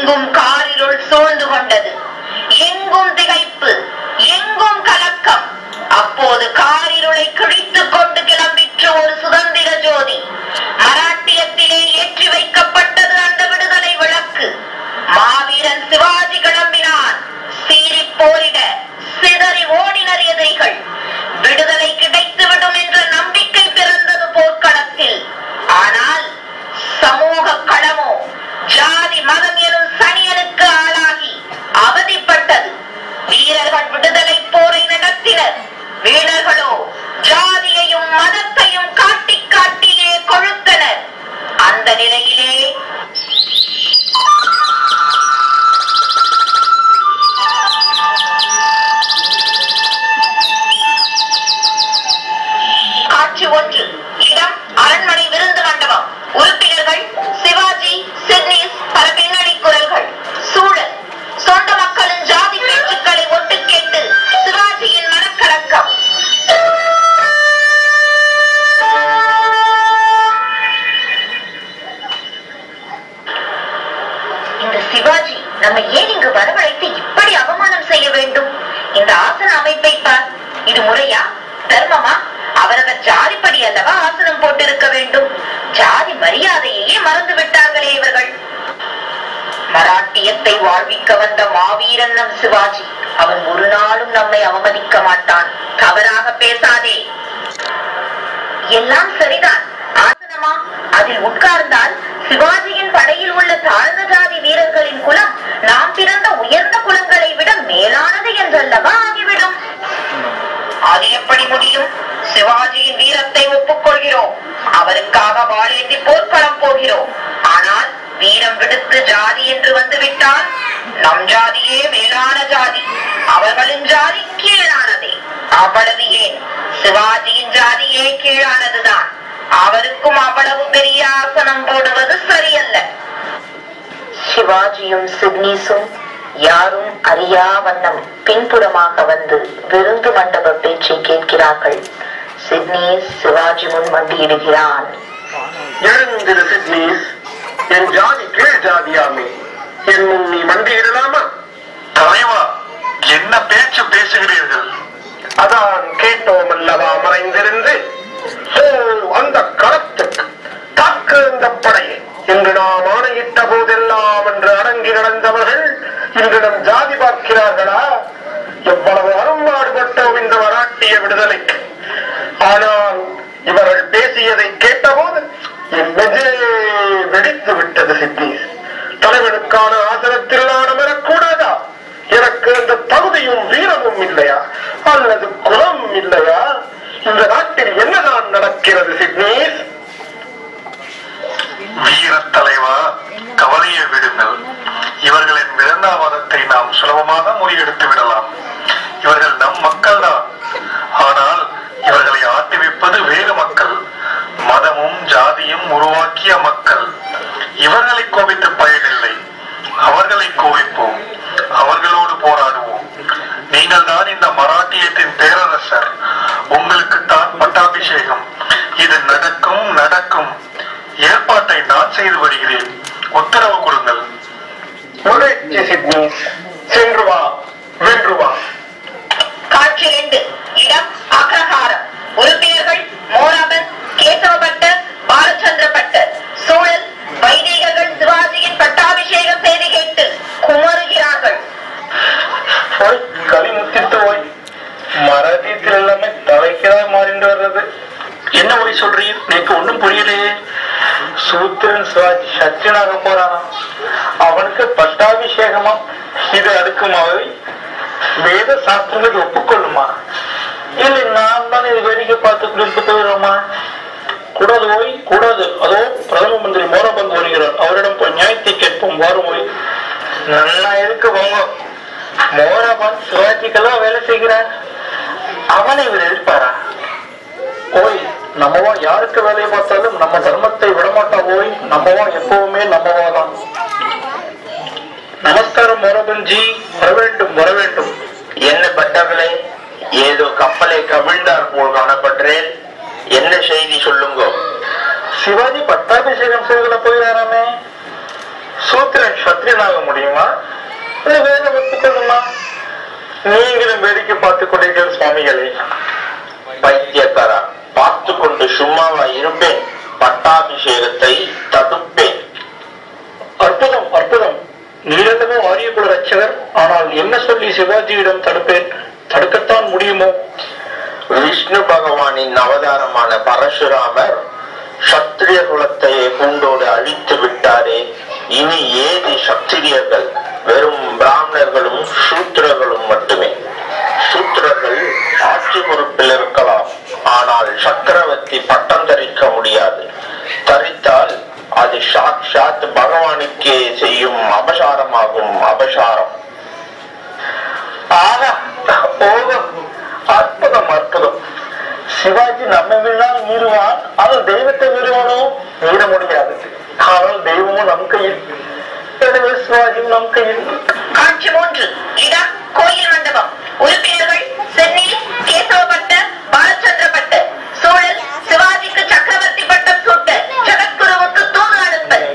எங்கும் காரிருள் சூழ்ந்து கொண்டது எங்கும் திகைப்பு எங்கும் கலக்கம் அப்போது காரிருளை கிழித்துக் கொண்டு கிளம்பிற்று ஒரு சுதந்திர ஜோதி மராட்டியத்திலே ஏற்றி வைக்கப்பட்டது அந்த விடுதலை விளக்கு மாவீரன் சிவாஜி கிளம்பினான் சீறி போரிட சிதறி ஓடினர் எதிரிகள் விடுதலை கிடைத்துவிடும் என்ற நம்பிக்கை பிறந்தது போர்க்களத்தில் ஆனால் சமூக களமோ ஜாதி மதம் எனும் சனியனுக்கு ஆளாகி அவதிப்பட்டது வீரர்கள் விடுதலை போரை நடத்தினர் வீரர்களோ ஜாதியையும் மதத்தையும் காட்டி காட்டியே கொழுத்தனர் அந்த நிலையிலே காட்சி ஒன்று இடம் அரண்மனை விருந்து மண்டபம் உறுப்பினர்கள் சிவாஜி சிட்னிஸ் பல பின்னணி குரல்கள் சூழல் சொந்த மக்களின் ஜாதி பேச்சுக்களை ஒட்டு கேட்டு சிவாஜியின் மனக்கலக்கம் இந்த சிவாஜி நம்ம ஏன் இங்கு வரவழைத்து இப்படி அவமானம் செய்ய வேண்டும் இந்த ஆசன அமைப்பை பார் இது முறையா தர்மமா அவரவர் ஜாதிப்படி அல்லவா ஆசனம் போட்டிருக்க வேண்டும் ஜாதி மரியாதையையே மறந்து விட்டார்களே இவர்கள் மராட்டியத்தை வாழ்விக்க வந்த மாவீரன் நம் சிவாஜி அவன் ஒரு நாளும் நம்மை அவமதிக்க மாட்டான் தவறாக பேசாதே எல்லாம் சரிதான் ஆசனமா அதில் உட்கார்ந்தால் சிவாஜியின் படையில் உள்ள தாழ்ந்த ஜாதி வீரர்களின் குலம் நாம் பிறந்த உயர்ந்த குலங்களை விட மேலானது என்றல்லவா ஆகிவிடும் அது எப்படி முடியும் சிவாஜியின் வீரத்தை ஒப்புக்கொள்கிறோம் அவருக்காக வாழேந்தி போர்க்களம் போகிறோம் ஆனால் வீரம் விடுத்து ஜாதி என்று வந்துவிட்டால் நம் ஜாதியே மேலான ஜாதி அவர்களின் ஜாதி கீழானதே அவ்வளவு ஏன் சிவாஜியின் ஜாதியே கீழானதுதான் அவருக்கும் அவ்வளவு பெரிய ஆசனம் போடுவது சரியல்ல சிவாஜியும் சிட்னிஸும் யாரும் அறியா வண்ணம் பின்புறமாக வந்து விருந்து மண்டப பேச்சை கேட்கிறார்கள் சிட்னிஸ் சிவாஜி முன் மண்டியிடுகிறான் எழுந்திரு சிட்னிஸ் என் ஜாதி கீழ் ஜாதியாமே என் முன் நீ மண்டியிடலாமா தலைவா என்ன பேச்சு பேசுகிறீர்கள் அதான் கேட்டோம் அல்லவா மறைந்திருந்து ஓ அந்த களத்துக்கு தாக்கு இந்த படையை இன்று நாம் ஆணையிட்ட போதெல்லாம் என்று அடங்கி நடந்தவர்கள் இன்று நம் ஜாதி பார்க்கிறார்களா எவ்வளவு அரும்பாடுபட்டோம் இந்த மராட்டிய விடுதலைக்கு ஆனால் இவர்கள் பேசியதை கேட்டபோது என் நெஞ்சே வெடித்து விட்டது சிட்னீஸ் தலைவனுக்கான ஆசனத்தில் நான் அமரக்கூடாதா எனக்கு அந்த தகுதியும் வீரமும் இல்லையா அல்லது குலம் இல்லையா இந்த நாட்டில் என்னதான் நடக்கிறது சிட்னீஸ் வீர தலைவா கவலையை விடுங்கள் இவர்களின் விதண்டாவாதத்தை நாம் சுலபமாக முறியெடுத்து விடலாம் இவர்கள் நம் மக்கள் தான் ஆனால் இவர்களை ஆட்டி வைப்பது வேறு மக்கள் மதமும் ஜாதியும் உருவாக்கிய மக்கள் இவர்களை கோபித்து பயனில்லை அவர்களை கோபிப்போம் அவர்களோடு போராடுவோம் நீங்கள் தான் இந்த மராட்டியத்தின் பேரரசர் உங்களுக்கு தான் பட்டாபிஷேகம் இது நடக்கும் நடக்கும் ஏற்பாட்டை நான் செய்து வருகிறேன் உத்தரவு கொடுங்கள் முயற்சி சிட்னீஸ் சென்று வா வென்று வா காட்சி ரெண்டு இடம் அக்ரஹாரம் உறுப்பினர்கள் மோராபன் கேசவ பட்டர் பாலச்சந்திர பட்டர் சூழல் வைதிகர்கள் சிவாஜியின் பட்டாபிஷேகம் செய்தி கேட்டு குமருகிறார்கள் போய் களி முத்திட்டு போய் மராட்டியத்தில் எல்லாமே தலைக்கிறா மாறிண்டு வர்றது என்ன மொழி சொல்றீர் எனக்கு ஒண்ணும் புரியலையே சூத்திரன் சிவாஜி சத்தியனாக போறானா அவனுக்கு பட்டாபிஷேகமா இது அடுக்குமாவை வேத சாஸ்திரங்கள் ஒப்புக்கொள்ளுமா இல்லை நான் தான் இது வேடிக்கை பார்த்து இருக்க போயிடுறோமா கூடாது போய் கூடாது அதோ பிரதம மந்திரி மோரபந்து வருகிறார் அவரிடம் போய் நியாயத்தை கேட்போம் வாரும் போய் நல்லா இருக்கு போங்க மோரபந்த் சிவாஜிக்கெல்லாம் வேலை செய்கிறார் அவனை இவர் எதிர்ப்பாரா ஓய் நம்மவா யாருக்கு வேலையை பார்த்தாலும் நம்ம தர்மத்தை விடமாட்டோம் ஓய் நம்மவா எப்பவுமே நம்மவா தான் நமஸ்காரம் மோரபன் ஜி வர வேண்டும் வர வேண்டும் என்ன பட்டர்களே ஏதோ கப்பலை கவிழ்ந்தார் போல் காணப்படுறேன் என்ன செய்தி சொல்லுங்க சிவாஜி பட்டாபிஷேகம் செய்துல போயிடாராமே சூத்திரன் சத்ரியனாக முடியும் ஒப்புக்கொள்ளுமா இல்ல வேதம் ஒப்புக்கொள்ளுமா நீங்களும் வேடிக்கை பார்த்துக் கொண்டீர்கள் சுவாமிகளே பைத்தியக்காரா பார்த்து கொண்டு சும்மாவா இருப்பேன் பட்டாபிஷேகத்தை தடுப்பேன் அற்புதம் அற்புதம் நீரல்லவோ ஆரியகுல ரட்சகர் ஆனால் என்ன சொல்லி சிவாஜியிடம் தடுப்பேன் தடுக்கத்தான் முடியுமோ விஷ்ணு பகவானின் அவதாரமான பரசுராமர் சத்திரிய குலத்தையே பூண்டோடு அழித்து விட்டாரே இனி ஏதி சத்திரியர்கள் வெறும் பிராமணர்களும் சூத்திரர்களும் மட்டுமே சூத்திரர்கள் ஆட்சி பொறுப்பில் இருக்கலாம் ஆனால் சக்கரவர்த்தி பட்டம் தரிக்க முடியாது தரித்தால் அது சாட்சாத் பகவானுக்கே செய்யும் அபசாரமாகும் அபசாரம் ஆஹா ஓஹோ அற்புதம் அற்புதம் சிவாஜி நம்மை மீறினால் மீறுவான் ஆனால் தெய்வத்தை மீறுவானோ மீற முடியாது ஆனால் தெய்வமும் நம் கையில் எனவே சிவாஜியும் நம் கையில் காட்சி மூன்று இடம் கோயில் மண்டபம் உறுப்பினர்கள் சென்னி கேசவப்பட்டர் பாலச்சந்திர பட்டர் சூழல் சிவாஜிக்கு சக்கரவர்த்தி பட்டம் சூட்ட ஜெகத்குருவுக்கு தூது அனுப்பல்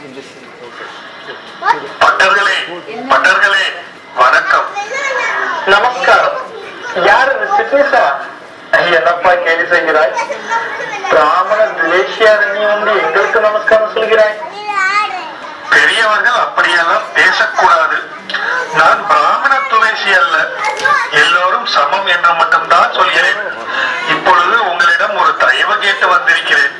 பட்டர்களே பட்டர்களே வணக்கம் நமஸ்காரம் யார் இது சிட்னிஸா என்னப்பா கேலி செய்கிறாய் பிராமண துவேஷியான நீ வந்து எங்களுக்கு நமஸ்காரம் சொல்கிறாய் பெரியவர்கள் அப்படியெல்லாம் பேசக்கூடாது நான் பிராமண துவேசி அல்ல எல்லோரும் சமம் என்று மட்டும்தான் சொல்கிறேன் இப்பொழுது உங்களிடம் ஒரு தயவு கேட்டு வந்திருக்கிறேன்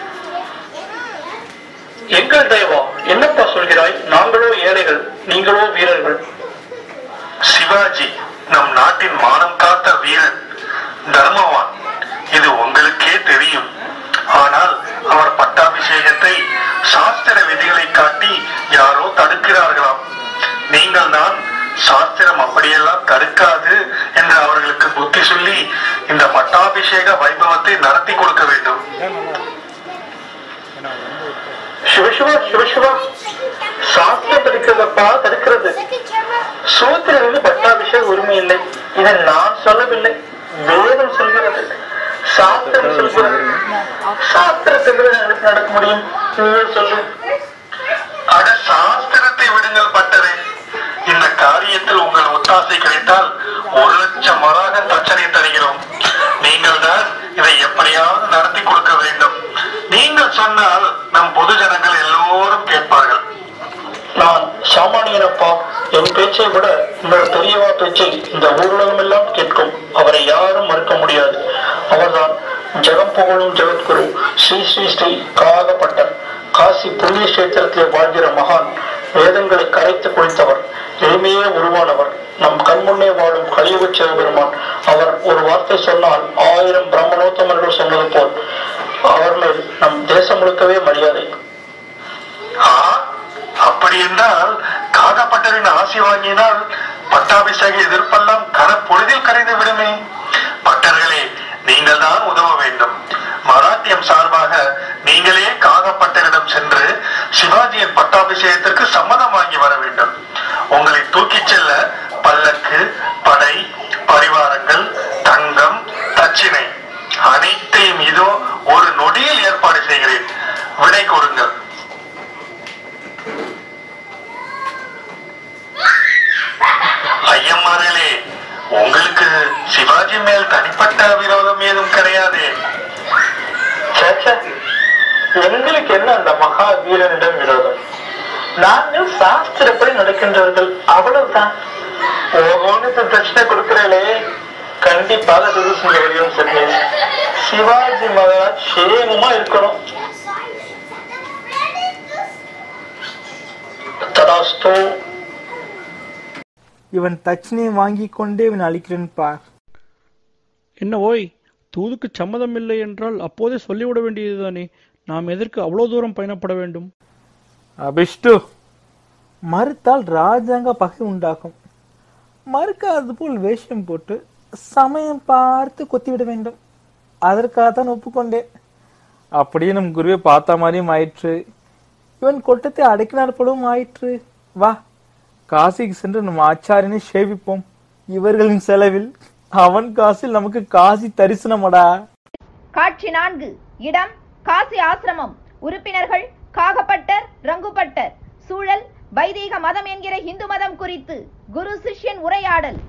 எங்கள் தெய்வம் என்னப்பா சொல்கிறாய் நாங்களோ ஏழைகள் நீங்களோ வீரர்கள் சிவாஜி நம் நாட்டின் மானம் காத்த வீரன் தர்மவான் இது உங்களுக்கே தெரியும் ஆனால் அவர் பட்டாபிஷேகத்தை சாஸ்திர விதிகளை காட்டி யாரோ தடுக்கிறார்களாம் நீங்கள் தான் சாஸ்திரம் அப்படியெல்லாம் தடுக்காது என்று அவர்களுக்கு புத்தி சொல்லி இந்த பட்டாபிஷேக வைபவத்தை நடத்தி கொடுக்க வேண்டும் சிவசிவா சிவசிவா சாஸ்திரம் தடுக்கிறதப்பா தடுக்கிறது சூத்திரனுக்கு பட்டாபிஷேக உரிமை இல்லை இதை நான் சொல்லவில்லை வேதம் சொல்கிறது சாஸ்திரம் சொல்கிறது சாஸ்திரத்துக்கு எனக்கு நடக்க முடியும் நீயே சொல்லு அட சாஸ்திரத்தை விடுங்கள் பட்டரே இந்த காரியத்தில் உங்கள் ஒத்தாசை கிடைத்தால் ஒரு லட்சம் வராக பிரச்சனை தருகிறோம் நீங்கள் தான் இதை எப்படியாவது நடத்தி கொடுக்க வேண்டும் நீங்கள் சொன்னால் நம் பொது ஜனங்கள் எல்லோரும் கேட்பார்கள் நான் சாமானியனப்பா என் பேச்சை விட உங்கள் பெரியவா பேச்சை இந்த ஊர்வலம் எல்லாம் கேட்கும் அவரை யாரும் மறுக்க முடியாது அவர்தான் ஜெகம் புகழும் ஜெகத்குரு ஸ்ரீ ஸ்ரீ ஸ்ரீ காகப்பட்டர் காசி புண்ணிய கஷேத்திரத்திலே வாழ்கிற மகான் வேதங்களை கரைத்து குளித்தவர் எளிமையே உருவானவர் நம் கண்முன்னே வாழும் கலியுக சிவபெருமான் அவர் ஒரு வார்த்தை சொன்னால் ஆயிரம் பிரம்மணோத்தமர்கள் சொன்னது போல் அவர் மேல் நம் தேசம் முழுக்கவே மரியாதை ஆ அப்படி என்றால் காகப்பட்டரின் ஆசி வாங்கினால் பட்டாபிஷேக எதிர்ப்பெல்லாம் கனப்பொழுதில் கரைந்து விடுமே பட்டர்களே நீங்கள் தான் உதவ வேண்டும் மராட்டியம் சார்பாக நீங்களே காகப்பட்டரிடம் சென்று சிவாஜியின் பட்டாபிஷேகத்திற்கு சம்மதம் வாங்கி வர வேண்டும் உங்களை தூக்கிச் செல்ல பல்லக்கு படை பரிவாரங்கள் தங்கம் தட்சிணை அனைத்தையும் இதோ ஒரு நொடியில் ஏற்பாடு செய்கிறேன் விடை கொடுங்கள் ஐயம்மார்களே உங்களுக்கு சிவாஜி மேல் தனிப்பட்ட விரோதம் ஏதும் கிடையாது சேச்சே, எங்களுக்கு என்ன அந்த மகா வீரனிடம் விரோதம் நாங்கள் சாஸ்திரப்படி நடக்கின்றவர்கள் அவ்வளவுதான் ஓகோன்னு தட்சிணை கொடுக்கிறீங்களே கண்டிப்பாக துருசுங்க வழியும் சரி சிவாஜி மகாராஜ் சேமமா இருக்கணும் ததாஸ்தோ இவன் தட்சணையை வாங்கி கொண்டே இவன் அழிக்கிறேன் பார் என்ன ஓய் தூதுக்கு சம்மதம் இல்லை என்றால் அப்போதே சொல்லிவிட வேண்டியதுதானே நாம் எதற்கு அவ்வளோ தூரம் பயணப்பட வேண்டும் அபிஷ்டு மறுத்தால் ராஜாங்க பகை உண்டாகும் மறுக்காதது போல் வேஷம் போட்டு சமயம் பார்த்து கொத்திவிட வேண்டும் அதற்காகத்தான் ஒப்புக்கொண்டேன் அப்படியே நம் குருவை பார்த்த மாதிரியும் ஆயிற்று இவன் கொட்டத்தை அடக்கினார் போலவும் ஆயிற்று வா காசிக்கு சென்று நம் ஆச்சாரியனை சேவிப்போம் இவர்களின் செலவில் அவன் காசில் நமக்கு காசி தரிசனமடா காட்சி நான்கு இடம் காசி ஆசிரமம் உறுப்பினர்கள் காகப்பட்டர் ரங்குபட்டர் சூழல் வைதீக மதம் என்கிற இந்து மதம் குறித்து குரு சிஷ்யன் உரையாடல்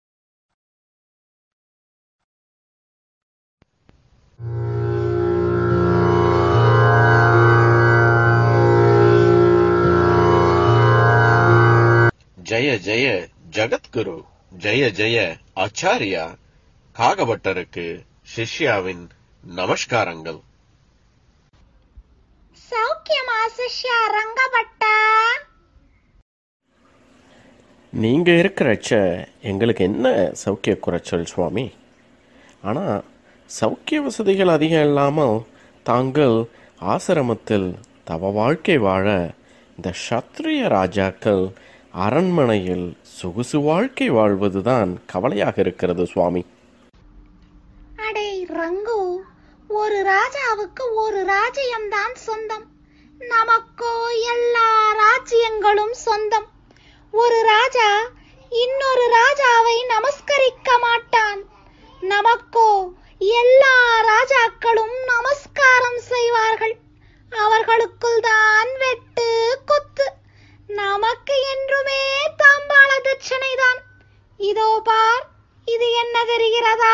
ஜெய ஜெய ஜகத்குரு ஜெய ஜெய ஆச்சாரியா காகபட்டருக்கு சிஷ்யாவின் நமஸ்காரங்கள் சௌக்கியமா சிஷ்யா ரங்கபட்ட நீங்க இருக்கிறச்ச எங்களுக்கு என்ன சௌக்கிய குறைச்சல் சுவாமி ஆனா சௌக்கிய வசதிகள் அதிகம் இல்லாமல் தாங்கள் ஆசிரமத்தில் தவ வாழ்க்கை வாழ இந்த சத்ரிய ராஜாக்கள் அரண்மனையில் சொகுசு வாழ்க்கை வாழ்வதுதான் கவலையாக இருக்கிறது சுவாமி அடே ரங்கு ஒரு ராஜாவுக்கு ஒரு ராஜ்யம்தான் சொந்தம் நமக்கோ எல்லா ராஜ்யங்களும் சொந்தம் ஒரு ராஜா இன்னொரு ராஜாவை நமஸ்கரிக்க மாட்டான் நமக்கோ எல்லா ராஜாக்களும் நமஸ்காரம் செய்வார்கள் அவர்களுக்குள் தான் வெட்டு குத்து நமக்கு என்றுமே தாம்பாள தட்சணைதான் இதோ பார் இது என்ன தெரிகிறதா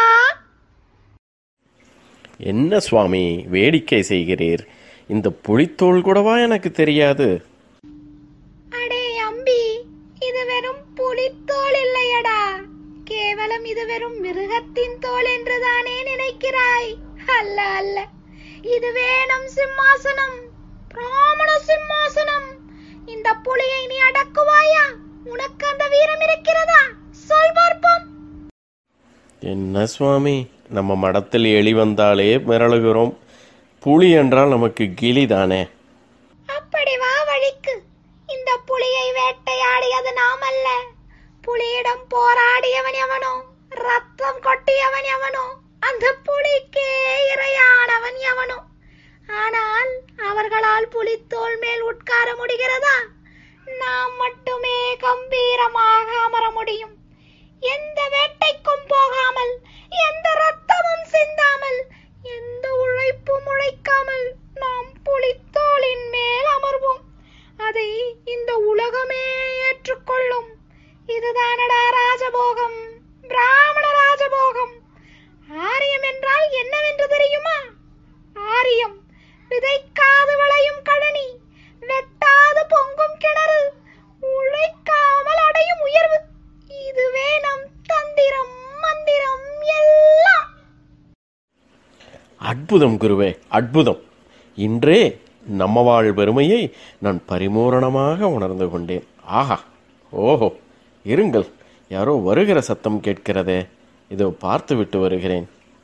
என்ன சுவாமி வேடிக்கை செய்கிறீர் இந்த புலித்தோல் கூடவா எனக்கு தெரியாது அடே அம்பி இது வெறும் புலித்தோல் இல்லையடா கேவலம் இது வெறும் மிருகத்தின் தோல் என்றுதானே நினைக்கிறாய் அல்ல அல்ல இதுவே நம் சிம்மாசனம் பிராமண சிம்மாசனம் இந்த புலியை நீ அடக்குவாயா உனக்கு அந்த வீரம் இருக்கிறதா சொல் பார்ப்போம் என்ன சுவாமி நம்ம மடத்தில் எலி வந்தாலே மிரளுகிறோம் புலி என்றால் நமக்கு கிளி தானே அப்படி வா வழிக்கு இந்த புலியை வேட்டையாடியது நாம் அல்ல புலியிடம் போராடியவன் எவனோ ரத்தம் கொட்டியவன் எவனோ அந்த புலிக்கே இரையானவன் எவனோ ஆனால் அவர்களால் புலித்தோல் மேல் உட்கார முடிகிறதா நாம் மட்டுமே கம்பீரமாக அமர முடியும் எந்த வேட்டைக்கும் போகாமல் எந்த ரத்தமும் சிந்தாமல் எந்த உழைப்பும் உழைக்காமல் நாம் புலித்தோலின் மேல் அமர்வோம் அதை இந்த உலகமே ஏற்றுக்கொள்ளும் இதுதானடா ராஜபோகம் பிராமண ராஜபோகம் ஆரியம் என்றால் என்னவென்று தெரியுமா ஆரியம் விதைக்காது விளையும் கழனி வெட்டாது பொங்கும் கிணறு உழைக்காமல் அடையும் உயர்வு இதுவே நம் தந்திரம் மந்திரம் எல்லாம் அற்புதம் குருவே அற்புதம் இன்றே நம்ம வாழ் பெருமையை நான் பரிபூரணமாக உணர்ந்து கொண்டேன் ஆஹா ஓஹோ இருங்கள் யாரோ வருகிற சத்தம் கேட்கிறதே இதோ பார்த்து விட்டு வருகிறேன்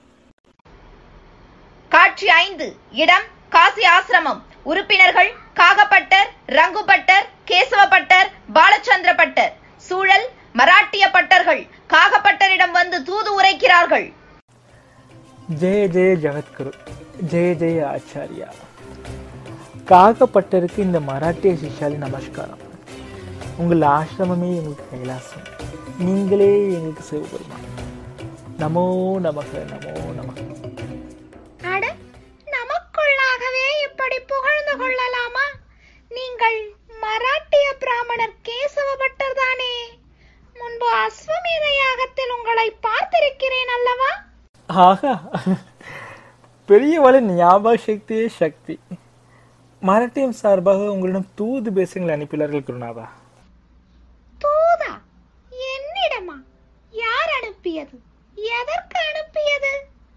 காட்சி ஐந்து இடம் காசி ஆசிரமம் உறுப்பினர்கள் காகப்பட்டர் ரங்குபட்டர் கேசவப்பட்டர் பாலச்சந்திரப்பட்டர் சூழல் மராட்டிய பட்டர்கள் காகப்பட்டரிடம் வந்து தூது உரைக்கிறார்கள் ஜெய ஜெய ஜெகத்குரு ஜெய ஜெய ஆச்சாரியா காகப்பட்டருக்கு இந்த மராட்டிய சிஷ்யாலி நமஸ்காரம் உங்கள் ஆசிரமமே எங்களுக்கு கைலாசம் நீங்களே எங்களுக்கு சிவபெருமான் நமோ நமக நமோ நமக அட நமக்குள்ளாகவே இப்படி புகழ்ந்து கொள்ளலாமா நீங்கள் மராட்டிய பிராமணர் கேசவ பட்டர் தானே முன்பு அஸ்வமேத யாகத்தில் உங்களை பார்த்திருக்கிறேன் அல்லவா ஆஹா பெரியவளின் ஞாபக சக்தியே சக்தி மராட்டியம் சார்பாக உங்களிடம் தூது பேசுங்கள் அனுப்பியுள்ளார்கள் குருநாதா தூதா என்னிடமா யார் அனுப்பியது எதற்கு அனுப்பியது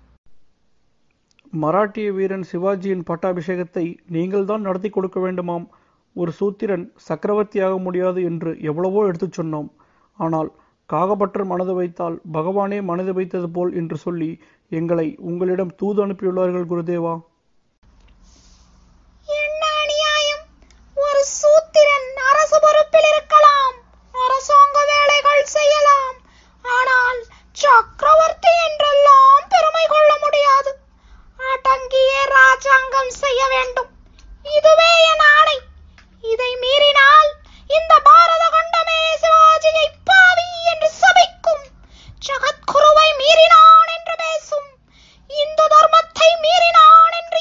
மராட்டிய வீரன் சிவாஜியின் பட்டாபிஷேகத்தை நீங்கள்தான் நடத்தி கொடுக்க வேண்டுமாம் ஒரு சூத்திரன் சக்கரவர்த்தியாக முடியாது என்று எவ்வளவோ எடுத்துச் சொன்னோம் ஆனால் காகப்பட்டர் மனது வைத்தால் பகவானே மனது வைத்தது போல் என்று சொல்லி எங்களை உங்களிடம் தூது அனுப்பியுள்ளார்கள் குருதேவா என்ன அநியாயம் ஒரு சூத்திரன் அரசு பொறுப்பில் இருக்கலாம் அரசாங்க வேலைகள் செய்யலாம் ஆனால் சக்கரவர்த்தி என்றெல்லாம் பெருமை கொள்ள முடியாது அடங்கிய ராஜாங்கம் செய்ய வேண்டும் இதுவே என் ஆணை இதை மீறினால் இந்த பாரத கண்டமே சிவாஜியை பாவி என்று சபிக்கும் ஜகத்குருவை மீறினான் என்று பேசும் இந்து தர்மத்தை மீறினான் என்று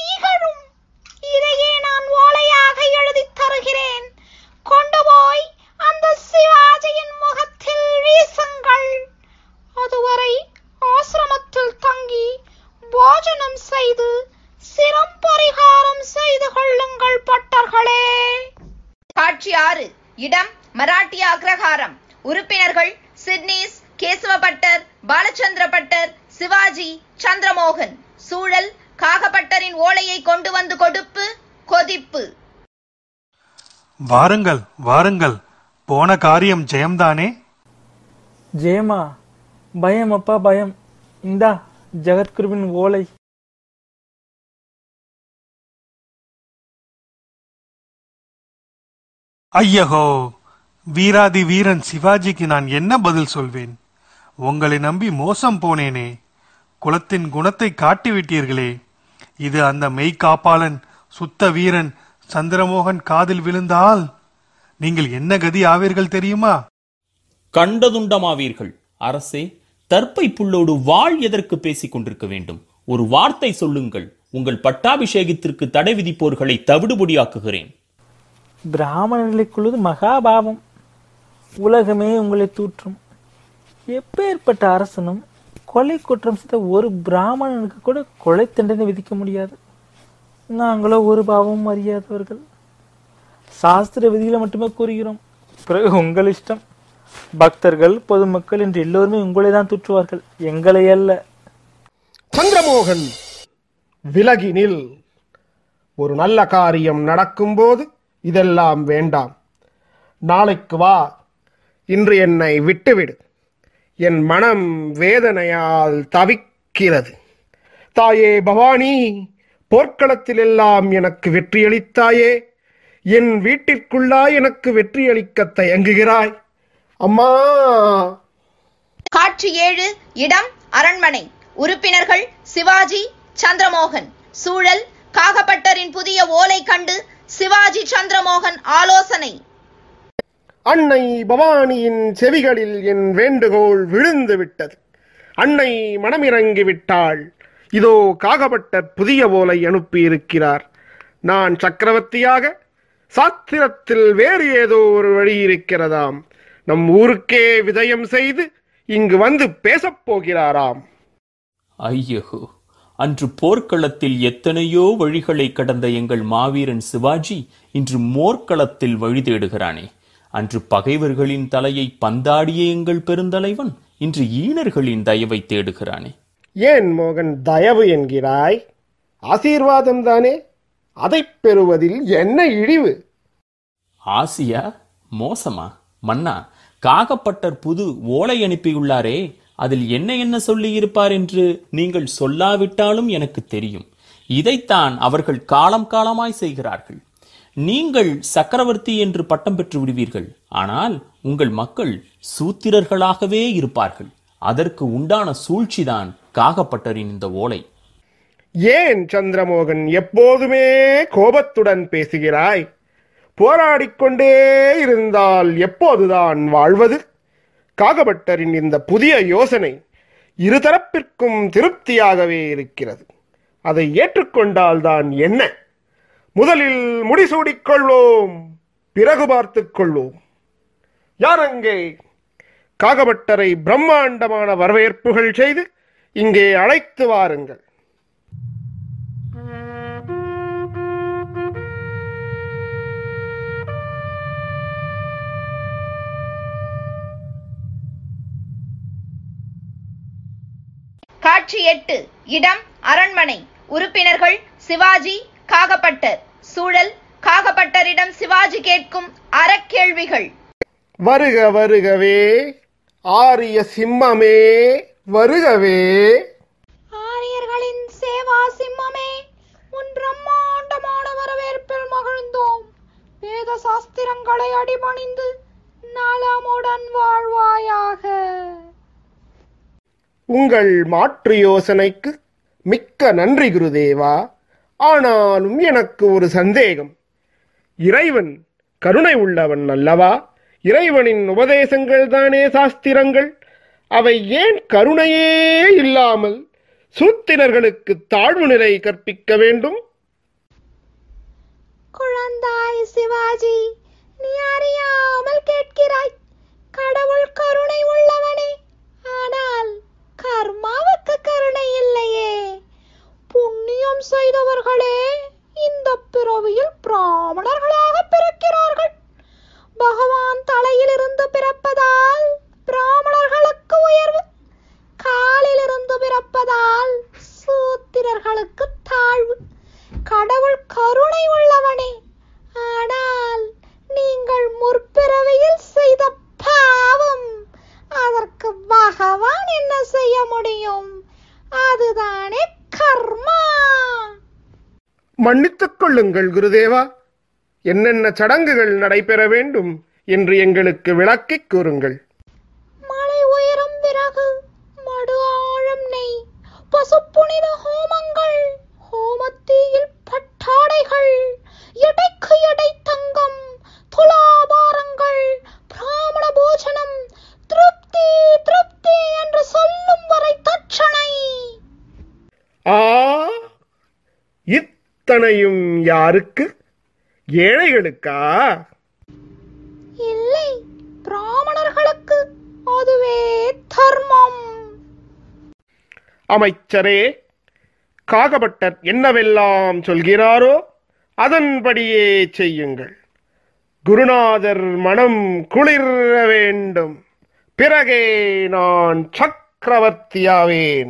மராட்டிய அக்ரஹாரம் உறுப்பினர்கள் சிட்னிஸ் கேசவ பட்டர் பாலச்சந்திர பட்டர் சிவாஜி சந்திரமோகன் சூழல் காகப்பட்டரின் ஓலையை கொண்டு வந்து கொடுப்பு கொதிப்பு வாருங்கள் வாருங்கள் போன காரியம் ஜெயம்தானே ஜெயமா பயம் அப்பா பயம் இந்தா ஜெகத்குருவின் ஓலை ஐயகோ வீராதி வீரன் சிவாஜிக்கு நான் என்ன பதில் சொல்வேன் உங்களை நம்பி மோசம் போனேனே குலத்தின் குணத்தை காட்டிவிட்டீர்களே இது அந்த மெய்காப்பாளன் சுத்த வீரன் சந்திரமோகன் காதில் விழுந்தால் நீங்கள் என்ன கதி ஆவீர்கள் தெரியுமா கண்டதுண்டமாவீர்கள் அரசே தற்பை புல்லோடு வாழ் எதற்கு பேசிக் கொண்டிருக்க வேண்டும் ஒரு வார்த்தை சொல்லுங்கள் உங்கள் பட்டாபிஷேகத்திற்கு தடை விதிப்போர்களை தவிடுபொடியாக்குகிறேன் பிராமணர்களுக்குள்ளது மகாபாவம் உலகமே உங்களை தூற்றும் எப்பேற்பட்ட அரசனும் கொலை குற்றம் செய்த ஒரு பிராமணனுக்கு கூட கொலை தண்டனை விதிக்க முடியாது நாங்களோ ஒரு பாவமும் அறியாதவர்கள் சாஸ்திர விதிகளை மட்டுமே கூறுகிறோம் பிறகு உங்கள் இஷ்டம் பக்தர்கள் பொதுமக்கள் என்று எல்லோருமே உங்களை தான் தூற்றுவார்கள் எங்களை அல்ல சந்திரமோகன் விலகி நில் ஒரு நல்ல காரியம் நடக்கும்போது இதெல்லாம் வேண்டாம் நாளைக்கு வா இன்று என்னை விட்டுவிடு என் மனம் வேதனையால் தவிக்கிறது தாயே பவானி போர்க்களத்தில் எல்லாம் எனக்கு வெற்றியளித்தாயே என் வீட்டிற்குள்ளா எனக்கு வெற்றியளிக்க தயங்குகிறாய் அம்மா காட்சி ஏழு இடம் அரண்மனை உறுப்பினர்கள் சிவாஜி சந்திரமோகன் சூழல் காகப்பட்டரின் புதிய ஓலை கண்டு சிவாஜி சந்திரமோகன் ஆலோசனை அன்னை பவானியின் செவிகளில் என் வேண்டுகோள் விழுந்து விட்டது அன்னை மனமிறங்கி விட்டாள் இதோ காகப்பட்டர் புதிய ஓலை அனுப்பியிருக்கிறார் நான் சக்கரவர்த்தியாக சாத்திரத்தில் வேறு ஏதோ ஒரு வழி இருக்கிறதாம் நம் ஊருக்கே விதயம் செய்து இங்கு வந்து பேசப் போகிறாராம் ஐயகோ அன்று போர்க்களத்தில் எத்தனையோ வழிகளை கடந்த எங்கள் மாவீரன் சிவாஜி இன்று மோர்க்களத்தில் வழி தேடுகிறானே அன்று பகைவர்களின் தலையை பந்தாடிய எங்கள் பெருந்தலைவன் இன்று ஈனர்களின் தயவை தேடுகிறானே ஏன் மோகன் தயவு என்கிறாய் ஆசீர்வாதம் தானே அதைப் பெறுவதில் என்ன இழிவு ஆசியா மோசமா மன்னா காகப்பட்டர் புது ஓலை அனுப்பியுள்ளாரே அதில் என்ன என்ன சொல்லி இருப்பார் என்று நீங்கள் சொல்லாவிட்டாலும் எனக்கு தெரியும் இதைத்தான் அவர்கள் காலம் காலமாய் செய்கிறார்கள் நீங்கள் சக்கரவர்த்தி என்று பட்டம் பெற்று விடுவீர்கள் ஆனால் உங்கள் மக்கள் சூத்திரர்களாகவே இருப்பார்கள் அதற்கு உண்டான சூழ்ச்சிதான் காகப்பட்டரின் இந்த ஓலை ஏன் சந்திரமோகன் எப்போதுமே கோபத்துடன் பேசுகிறாய் போராடிக் கொண்டே இருந்தால் எப்போதுதான் வாழ்வது காகபட்டரின் இந்த புதிய யோசனை இருதரப்பிற்கும் திருப்தியாகவே இருக்கிறது அதை ஏற்றுக்கொண்டால்தான் என்ன முதலில் முடிசூடிக் கொள்வோம் பிறகு பார்த்துக் கொள்வோம் யார் அங்கே காகபட்டரை பிரம்மாண்டமான வரவேற்புகள் செய்து இங்கே அழைத்து வாருங்கள் காட்சி எட்டு இடம் அரண்மனை உறுப்பினர்கள் சிவாஜி காகப்பட்டர் சூழல் காகப்பட்டரிடம் சிவாஜி கேட்கும் அறக்கேள்விகள் வருக வருகவே ஆரிய சிம்மமே வருகவே ஆரியர்களின் சேவா சிம்மமே உன் பிரம்மாண்டமான வரவேற்பில் மகிழ்ந்தோம் வேத சாஸ்திரங்களை அடிபணிந்து நலமுடன் வாழ்வாயாக உங்கள் மாற்று யோசனைக்கு மிக்க நன்றி குருதேவா ஆனாலும் எனக்கு ஒரு சந்தேகம் இறைவன் கருணை உள்ளவன் அல்லவா இறைவனின் உபதேசங்கள் தானே சாஸ்திரங்கள் அவை ஏன் கருணையே இல்லாமல் சூத்திரர்களுக்கு தாழ்வு நிலை கற்பிக்க வேண்டும் குழந்தாய் சிவாஜி நீ அறியாமல் கேட்கிறாய் கடவுள் கருணை உள்ளவனே ஆனால் கர்மாவுக்கு கருணை இல்லையே புண்ணியம் செய்தவர்களே இந்த பிறவியில் பிராமணர்களாக பிறக்கிறார்கள் பகவான் தலை மன்னித்துக் கொள்ளுங்கள் குருதேவா என்னென்ன சடங்குகள் நடைபெற வேண்டும் என்று எங்களுக்கு விளக்கிக் கூறுங்கள் மலை உயரம் விறகு மடு ஆழம் நெய் பசுப்புனித ஹோமங்கள் ஹோமத்தீயில் பட்டாடைகள் எடைக்கு எடை தங்கம் துலாபாரங்கள் பிராமண போஜனம் திருப்தி திருப்தி என்று சொல்லும் வரை தட்சணை ஆ இத்தனையும் யாருக்கு ஏழைகளுக்கா இல்லை பிராமணர்களுக்கு அதுவே தர்மம் அமைச்சரே காகபட்டர் என்னவெல்லாம் சொல்கிறாரோ அதன்படியே செய்யுங்கள் குருநாதர் மனம் குளிர வேண்டும் பிறகே நான் சக்கரவர்த்தியாவேன்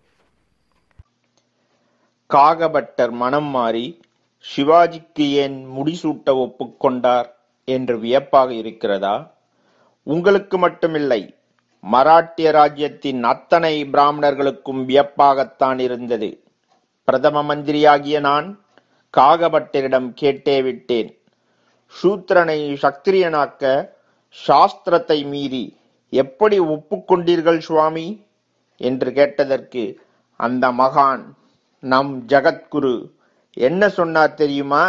காகபட்டர் மனம் மாறி சிவாஜிக்கு ஏன் முடிசூட்ட ஒப்புக்கொண்டார் என்று வியப்பாக இருக்கிறதா உங்களுக்கு மட்டுமில்லை மராட்டிய ராஜ்யத்தின் அத்தனை பிராமணர்களுக்கும் வியப்பாகத்தான் இருந்தது பிரதம மந்திரியாகிய நான் காகபட்டரிடம் கேட்டே விட்டேன் சூத்திரனை சத்திரியனாக்க சாஸ்திரத்தை மீறி எப்படி ஒப்புக்கொண்டீர்கள் சுவாமி என்று கேட்டதற்கு அந்த மகான் நம் ஜகத்குரு என்ன சொன்னார் தெரியுமா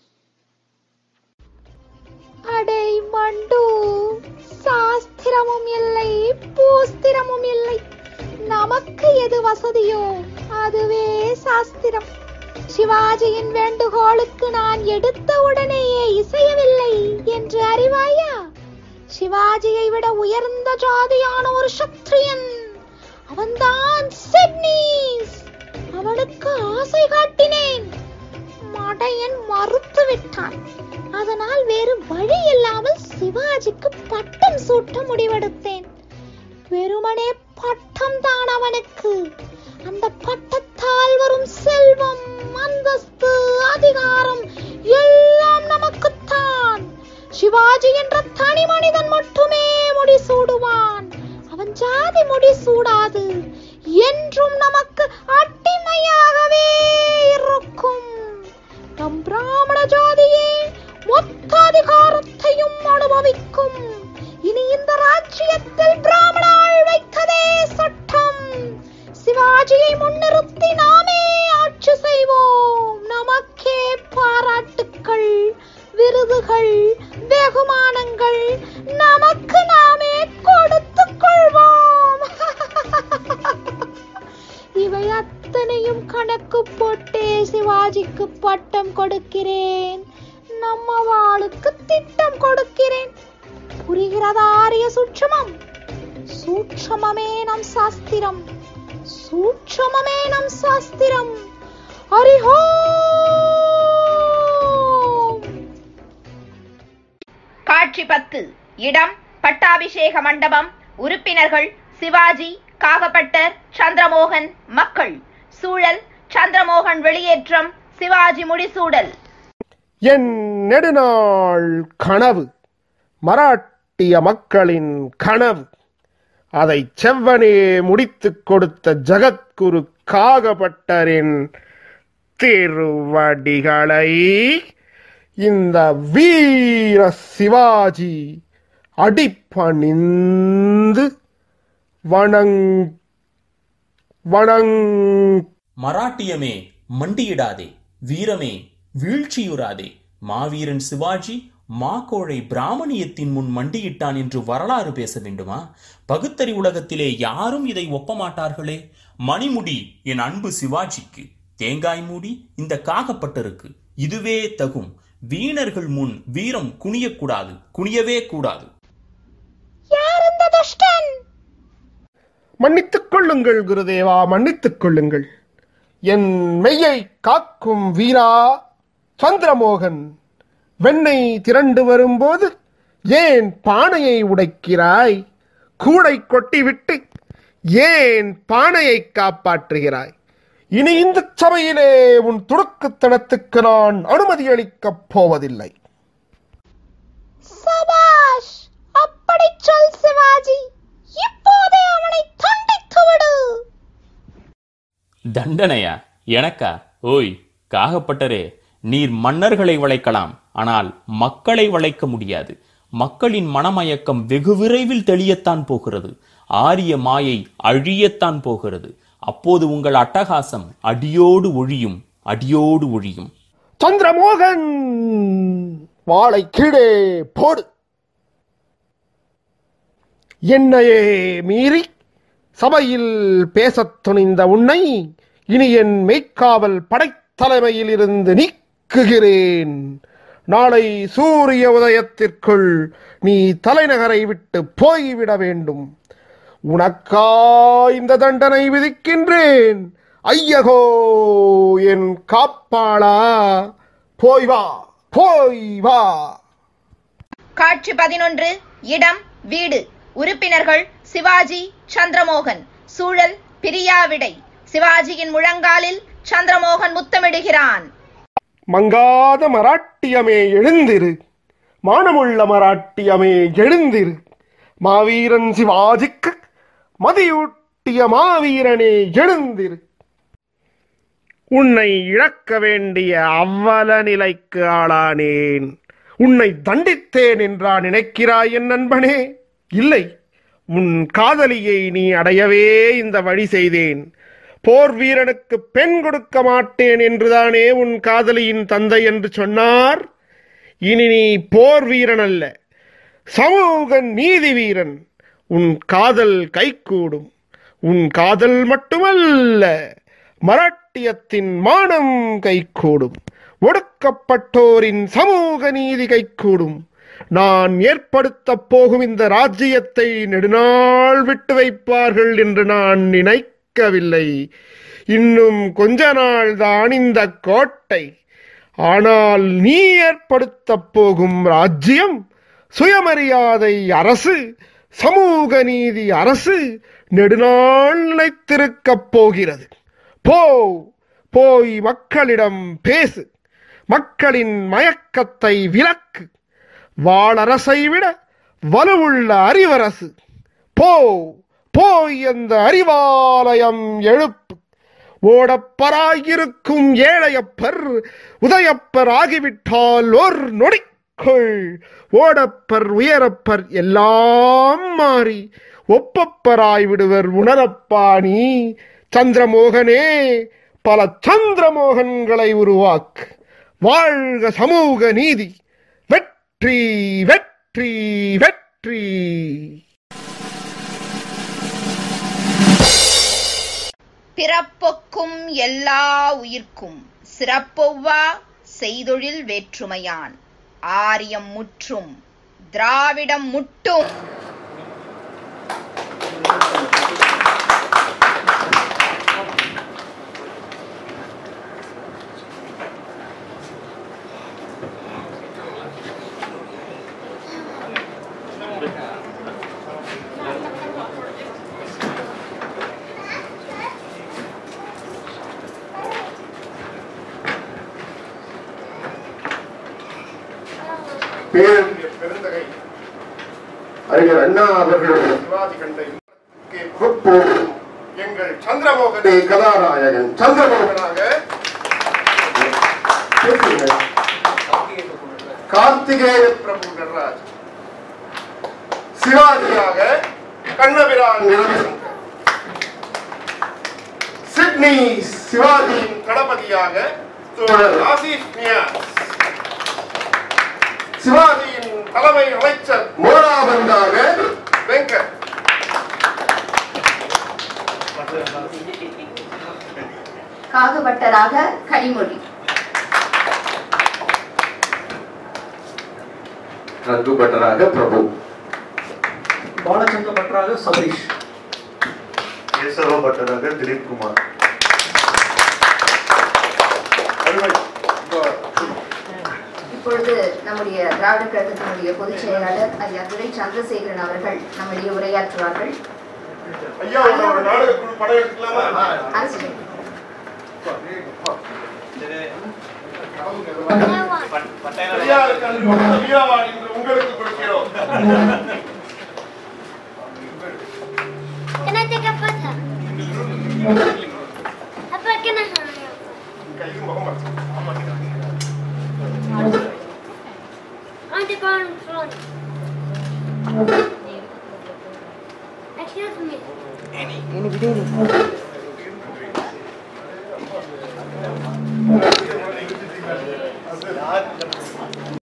அடே மண்டு சாஸ்திரமும் இல்லை பூஸ்திரமும் இல்லை நமக்கு எது வசதியோ அதுவே சாஸ்திரம் சிவாஜியின் வேண்டுகோளுக்கு நான் எடுத்த உடனேயே இசையவில்லை என்று அறிவாயா சிவாஜியை விட உயர்ந்த ஜாதியான ஒரு சத்திரியன் அவன்தான் சிட்னீஸ் அவனுக்கு ஆசை காட்டினேன் மடையன் மறுத்து விட்டான் அதனால் வேறு வழி இல்லாமல் சிவாஜிக்கு பட்டம் சூட்ட முடிவெடுத்தேன் வெறுமனே பட்டம் தான் அவனுக்கு அந்த பட்டத்தால் வரும் செல்வம் அந்தஸ்து அதிகாரம் எல்லாம் நமக்குத்தான் சிவாஜி என்ற தனி மனிதன் மட்டுமே முடிசூடுவான் அவன் ஜாதி முடிசூடாது என்றும் நமக்கு அடிமையாகவே இருக்கும் நம் பிராமண ஜாதியே மொத்த அதிகாரத்தையும் அனுபவிக்கும் இனி இந்த ராஜ்யத்தில் பிராமண ஆள் வைத்ததே சட்டம் சிவாஜியை முன்னிறுத்தி நாமே ஆட்சி செய்வோம் நமக்கே பாராட்டுக்கள் விருதுகள் வெகுமானங்கள் நமக்கு நாமே கொடுத்துக் கொள்வோம் இவை அத்தனையும் கணக்கு போட்டே சிவாஜிக்கு பட்டம் கொடுக்கிறேன் நம்ம வாளுக்கு திட்டம் கொடுக்கிறேன் புரிகிறதா ஆரிய சூட்சமம் சூட்சமமே நம் சாஸ்திரம் சூட்சமமே நம் சாஸ்திரம் ஹரிஹோ காட்சி பத்து இடம் பட்டாபிஷேக மண்டபம் உறுப்பினர்கள் சிவாஜி காகப்பட்டர் சந்திரமோகன் மக்கள் சூழல் சந்திரமோகன் வெளியேற்றம் சிவாஜி முடிசூடல் என் நெடுநாள் கனவு மராட்டிய மக்களின் கனவு அதை செவ்வனே முடித்துக் கொடுத்த ஜகத்குரு காகபட்டரின் திருவடிகளை இந்த வீர சிவாஜி அடிப்பணிந்து வணங் வணங் மராட்டியமே மண்டியிடாதே வீரமே வீழ்ச்சியுறாதே மாவீரன் சிவாஜி மாக்கோழை பிராமணியத்தின் முன் மண்டியிட்டான் என்று வரலாறு பேச வேண்டுமா பகுத்தறி உலகத்திலே யாரும் இதை ஒப்ப மாட்டார்களே மணிமுடி என் அன்பு சிவாஜிக்கு தேங்காய் மூடி இந்த காகப்பட்டருக்கு இதுவே தகும் வீணர்கள் முன் வீரம் குனியக்கூடாது குனியவே கூடாது யார் இந்த துஷ்டன் மன்னித்துக் கொள்ளுங்கள் குருதேவா மன்னித்துக் கொள்ளுங்கள் என் மெய்யை காக்கும் வீரா சந்திரமோகன் வெண்ணெய் திரண்டு வரும்போது ஏன் பானையை உடைக்கிறாய் கூடை கொட்டிவிட்டு ஏன் பானையை காப்பாற்றுகிறாய் இனி இந்த சபையிலே உன் துடுக்குத்தனத்துக்கு நான் அனுமதி அளிக்கப் போவதில்லை சபாஷ் அப்படி சொல் சிவாஜி இப்போதே அவனை தண்டித்து விடு தண்டனையா எனக்கா ஓய் காகப்பட்டரே நீர் மன்னர்களை வளைக்கலாம் ஆனால் மக்களை வளைக்க முடியாது மக்களின் மனமயக்கம் வெகு விரைவில் தெளியத்தான் போகிறது ஆரிய மாயை அழியத்தான் போகிறது அப்போது உங்கள் அட்டகாசம் அடியோடு ஒழியும் அடியோடு ஒழியும் சந்திரமோகன் வாளை கீழே போடு என்னையே மீறி சபையில் பேசத் துணிந்த உன்னை இனி என் மெய்க்காவல் படைத்தலைமையில் இருந்து நீக்குகிறேன் நாளை சூரிய உதயத்திற்குள் நீ தலைநகரை விட்டு போய்விட வேண்டும் உனக்கா இந்த தண்டனை விதிக்கின்றேன் ஐயகோ என் காப்பாளா போய் வா போய் வா காட்சி பதினொன்று இடம் வீடு உறுப்பினர்கள் சிவாஜி சந்திரமோகன் சூழல் பிரியாவிடை சிவாஜியின் முழங்காலில் சந்திரமோகன் முத்தமிடுகிறான் மங்காத மராட்டியமே எழுந்திரு மானமுள்ள மராட்டியமே எழுந்திரு மாவீரன் சிவாஜிக்கு மதியூட்டிய மாவீரனே எழுந்திரு உன்னை இழக்க வேண்டிய அவ்வல நிலைக்கு ஆளானேன் உன்னை தண்டித்தேன் என்றா நினைக்கிறாய் என் நண்பனே இல்லை உன் காதலியை நீ அடையவே இந்த வழி செய்தேன் போர் வீரனுக்கு பெண் கொடுக்க மாட்டேன் என்றுதானே உன் காதலியின் தந்தை என்று சொன்னார் இனி நீ போர் வீரன் அல்ல சமூக நீதி வீரன் உன் காதல் கைகூடும் உன் காதல் மட்டுமல்ல மராட்டியத்தின் மானம் கைகூடும் ஒடுக்கப்பட்டோரின் சமூக நீதி கைகூடும் நான் ஏற்படுத்தப் போகும் இந்த ராஜ்யத்தை நெடுநாள் விட்டு வைப்பார்கள் என்று நான் நினைக்கவில்லை இன்னும் கொஞ்ச நாள் தான் இந்த கோட்டை ஆனால் நீ ஏற்படுத்தப் போகும் ராஜ்யம் சுயமரியாதை அரசு சமூக நீதி அரசு நெடுநாள் நிலைத்திருக்கப் போகிறது போ போய் மக்களிடம் பேசு மக்களின் மயக்கத்தை விலக்கு வாளரசை விட வலுவுள்ள அறிவரசு போ போய் அந்த அறிவாலயம் எழுப்பு ஓடப்பராயிருக்கும் ஏழையப்பர் உதயப்பர் ஆகிவிட்டால் ஒரு நொடிக்குள் ஓடப்பர் உயரப்பர் எல்லாம் மாறி ஒப்பப்பராய் விடுவர் உணரப்பாணி சந்திரமோகனே பல சந்திரமோகன்களை உருவாக்கு வாழ்க சமூக நீதி வெற்றி வெற்றி வெற்றி பிறப்புக்கும் எல்லா உயிர்க்கும் சிறப்பொவ்வா செய்தொழில் வேற்றுமையான் ஆரியம் முற்றும் திராவிடம் முட்டும் பேரறிஞர் பெருந்தகை அறிஞர் அண்ணா அவர்களுடைய சிவாஜி கண்டை முற்போக்கும் எங்கள் சந்திரமோகனே கதாநாயகன் சந்திரமோகனாக பேசுங்கள். கார்த்திகேய பிரபு நடராஜ் சிவாஜியாக கண்ணபிரான் நிலவிசங்கர் சிட்னி சிவாஜியின் தளபதியாக தோழர் ஆசிப் நியாஸ் சிவாஜியின் தலைமை அமைச்சர் மோனாபந்தாக வெங்கட் காகபட்டராக கனிமொழி ரகு பட்டராக பிரபு பாலச்சந்திர பட்டராக சபரீஷ் கேசவ பட்டராக திலீப் குமார் இப்பொழுது நம்முடைய திராவிட கழகத்தினுடைய பொதுச் செயலாளர் ஐயா துரை சந்திரசேகரன் அவர்கள் நம்மிடையே உரையாற்றுவார்கள் ஐயா ஒரு நாடக குழு படம் எடுக்கலாமா அரசு ஐயாவுக்கு அந்த கொடுத்த வியாபாரி இன்று உங்களுக்கு கொடுக்கிறோம் Kenapa cakap pasal? Apa kena? கையும் Mohammed on the ground front. Excuse me. இனி விடு இனி